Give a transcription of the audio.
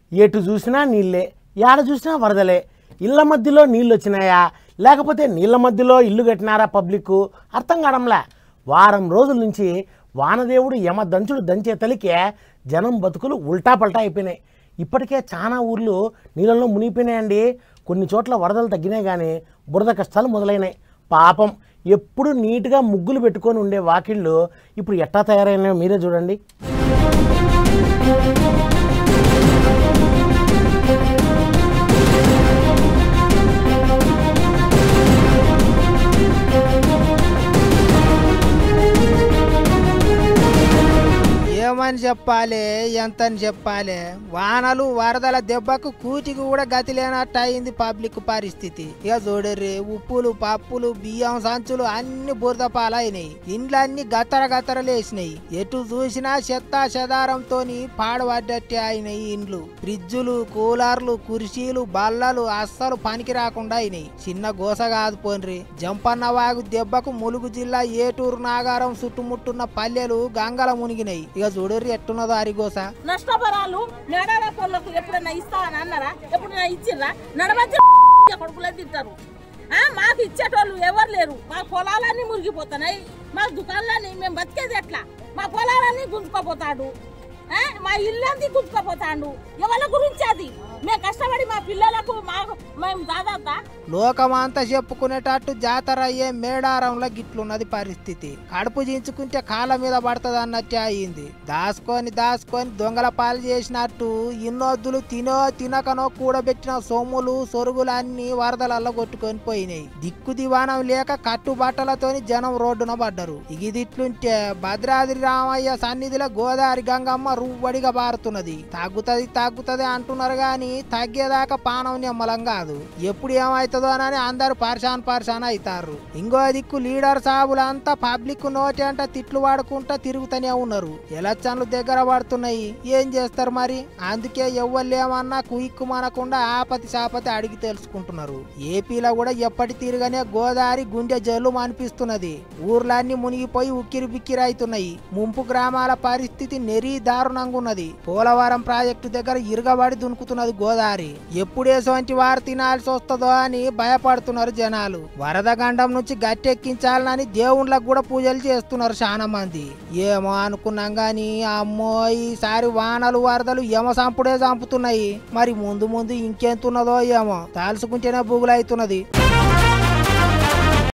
ఎటు చూసినా నీళ్ళే ఏడ చూసినా వరదలే ఇళ్ళ మధ్యలో నీళ్ళు వచ్చినాయా లేకపోతే నీళ్ళ మధ్యలో ఇల్లు కట్టినారా పబ్లిక్ అర్థం కావడంలే వారం రోజుల నుంచి వానదేవుడు యమ దంచుడు దంచే తలికే జనం బతుకులు ఉల్టా పల్టా అయిపోయినాయి ఇప్పటికే చాలా ఊర్లు నీళ్ళల్లో మునిగిపోయినాయండి కొన్ని చోట్ల వరదలు తగ్గినాయి కానీ బురద కష్టాలు మొదలైనాయి పాపం ఎప్పుడు నీట్గా ముగ్గులు పెట్టుకొని ఉండే వాకిళ్ళు ఇప్పుడు ఎట్టా తయారైనాయో మీరే చూడండి ఏమని చెప్పాలి ఎంతని చెప్పాలి వానలు వరదల దెబ్బకు కూటికి కూడా గతి లేనట్టు అయింది పబ్లిక్ పరిస్థితి ఇక చూడర్రి ఉప్పులు పప్పులు బియ్యం సంచులు అన్ని బురద పాలైనాయి ఇండ్లన్నీ గతర గతరలేసినాయి ఎటు చూసినా చెత్త చెదారంతో పాడబడ్డట్టే అయినాయి ఇండ్లు ఫ్రిడ్జులు కూలర్లు కుర్చీలు బల్లలు అస్సలు పనికి రాకుండా అయినాయి చిన్న గోస కాదు పోన్రి జంపన్న వాగు దెబ్బకు ములుగు జిల్లా ఏటూరు నాగారం చుట్టుముట్టున్న పల్లెలు గంగల మునిగినాయి ఇక చూడర్రి ఎట్టున్నదో అరిగోస నష్టపరాలు నడాల పొలకు ఎప్పుడన్నా ఇస్తా అని అన్నారా ఎప్పుడన్నా ఇచ్చిర్రా నడమధ్య కొడుకులే తింటారు ఆ, మాకు ఇచ్చేటోళ్ళు ఎవరు లేరు మా పొలాలన్నీ మురిగిపోతున్నాయి మా దుకాణాలన్నీ మేము బతికేది ఎట్లా మా పొలాలన్నీ గుంజుకోపోతాడు ఆ, మా ఇల్లంతా గుంజుకోపోతాడు ఎవరి గురించి అది మేము కష్టపడి మా పిల్లలకు మా మేము దాదాపు లోకమంతా చెప్పుకునేటట్టు జాతర అయ్యే మేడారంలో గిట్లున్నది పరిస్థితి కడుపు చించుకుంటే కాళ్ళ మీద పడుతుంది అన్నట్టే అయింది దాసుకొని దాసుకొని దొంగల పాలు చేసినట్టు ఇన్నొద్దులు తినో తినకనో కూడబెట్టిన సొమ్ములు సొరుగులు అన్ని వరదలల్లో కొట్టుకొని పోయినాయి దిక్కు దివానం లేక కట్టు బట్టలతోని జనం రోడ్డున పడ్డరు ఇగిదిట్లుంటే భద్రాద్రి రామయ్య సన్నిధిలో గోదావరి గంగమ్మ రువ్వడిగా పారుతున్నది తగ్గుతది తగ్గుతది అంటున్నారు గాని తగ్గేదాకా పానం నిమ్మలం కాదు ఎప్పుడు ఏమవుతుందో అని అందరు పర్షాన్ పర్షాన్ అవుతారు ఇంకో దిక్కు లీడర్ సాబులంతా పబ్లిక్ నోటి అంట తిట్లు వాడుకుంటా తిరుగుతూనే ఉన్నారు ఎలక్షన్లు దగ్గర పడుతున్నాయి ఏం చేస్తారు మరి అందుకే ఎవ్వలేమన్నా కుయిక్కు మనకుండా ఆపతి సాపతి అడిగి తెలుసుకుంటున్నారు ఏపీలో కూడా ఎప్పటి తిరగనే గోదావరి గుండె జల్లు అనిపిస్తున్నది ఊర్లన్నీ మునిగిపోయి ఉక్కిరి బిక్కిరి అవుతున్నాయి ముంపు గ్రామాల పరిస్థితి నెరీ దారుణంగా ఉన్నది పోలవరం ప్రాజెక్టు దగ్గర ఇరగబడి దునుకుతున్నది గోదావరి ఎప్పుడేసోంటి వారు తినాల్సి వస్తుందో అని భయపడుతున్నారు జనాలు వరద గండం నుంచి గట్టెక్కించాలని దేవుళ్ళకు కూడా పూజలు చేస్తున్నారు చాలా మంది ఏమో అనుకున్నాం గాని అమ్మో ఈసారి వానలు వరదలు యమ సంపుడే చంపుతున్నాయి మరి ముందు ముందు ఇంకెంతున్నదో ఏమో తలుసుకుంటేనే బుగులైతున్నది